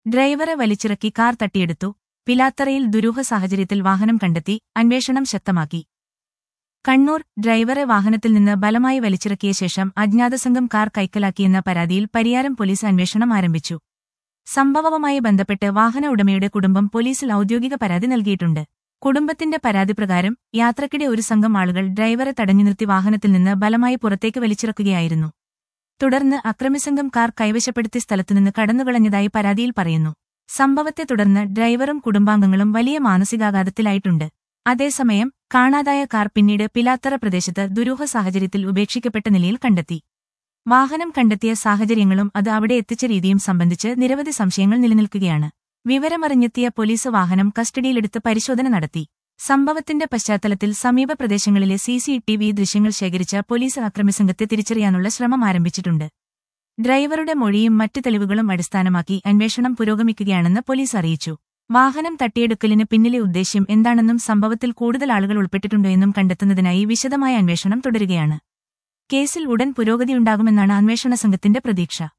ഡ്രൈവറെ വലിച്ചിറക്കി കാർ തട്ടിയെടുത്തു പിലാത്തറയിൽ ദുരൂഹ സാഹചര്യത്തിൽ വാഹനം കണ്ടെത്തി അന്വേഷണം ശക്തമാക്കി കണ്ണൂർ ഡ്രൈവറെ വാഹനത്തിൽ നിന്ന് ബലമായി വലിച്ചിറക്കിയ ശേഷം അജ്ഞാതസംഘം കാർ കൈക്കലാക്കിയെന്ന പരാതിയിൽ പരിയാരം പോലീസ് അന്വേഷണം ആരംഭിച്ചു സംഭവവുമായി ബന്ധപ്പെട്ട് വാഹന ഉടമയുടെ കുടുംബം പോലീസിൽ ഔദ്യോഗിക പരാതി നൽകിയിട്ടുണ്ട് കുടുംബത്തിന്റെ പരാതി പ്രകാരം യാത്രക്കിടെ ഒരു സംഘം ആളുകൾ ഡ്രൈവറെ തടഞ്ഞു നിർത്തി വാഹനത്തിൽ നിന്ന് ബലമായി പുറത്തേക്ക് വലിച്ചിറക്കുകയായിരുന്നു തുടർന്ന് അക്രമിസംഘം കാർ കൈവശപ്പെടുത്തി സ്ഥലത്തുനിന്ന് കടന്നുകളഞ്ഞതായി പരാതിയിൽ പറയുന്നു സംഭവത്തെ തുടർന്ന് ഡ്രൈവറും കുടുംബാംഗങ്ങളും വലിയ മാനസികാഘാതത്തിലായിട്ടുണ്ട് അതേസമയം കാണാതായ കാർ പിന്നീട് പിലാത്തറ പ്രദേശത്ത് ദുരൂഹ സാഹചര്യത്തിൽ ഉപേക്ഷിക്കപ്പെട്ട നിലയിൽ കണ്ടെത്തി വാഹനം കണ്ടെത്തിയ സാഹചര്യങ്ങളും അത് അവിടെ എത്തിച്ച രീതിയും സംബന്ധിച്ച് നിരവധി സംശയങ്ങൾ നിലനിൽക്കുകയാണ് വിവരമറിഞ്ഞെത്തിയ പോലീസ് വാഹനം കസ്റ്റഡിയിലെടുത്ത് പരിശോധന നടത്തി സംഭവത്തിന്റെ പശ്ചാത്തലത്തിൽ സമീപ പ്രദേശങ്ങളിലെ സി സി ടി വി ദൃശ്യങ്ങൾ ശേഖരിച്ച പോലീസ് അക്രമിസംഘത്തെ തിരിച്ചറിയാനുള്ള ശ്രമം ആരംഭിച്ചിട്ടുണ്ട് ഡ്രൈവറുടെ മൊഴിയും മറ്റ് തെളിവുകളും അടിസ്ഥാനമാക്കി അന്വേഷണം പുരോഗമിക്കുകയാണെന്ന് പോലീസ് അറിയിച്ചു വാഹനം തട്ടിയെടുക്കലിന് പിന്നിലെ ഉദ്ദേശ്യം എന്താണെന്നും സംഭവത്തിൽ കൂടുതൽ ആളുകൾ ഉൾപ്പെട്ടിട്ടുണ്ടോ എന്നും കണ്ടെത്തുന്നതിനായി വിശദമായ അന്വേഷണം തുടരുകയാണ് കേസിൽ ഉടൻ പുരോഗതിയുണ്ടാകുമെന്നാണ് അന്വേഷണ സംഘത്തിന്റെ പ്രതീക്ഷ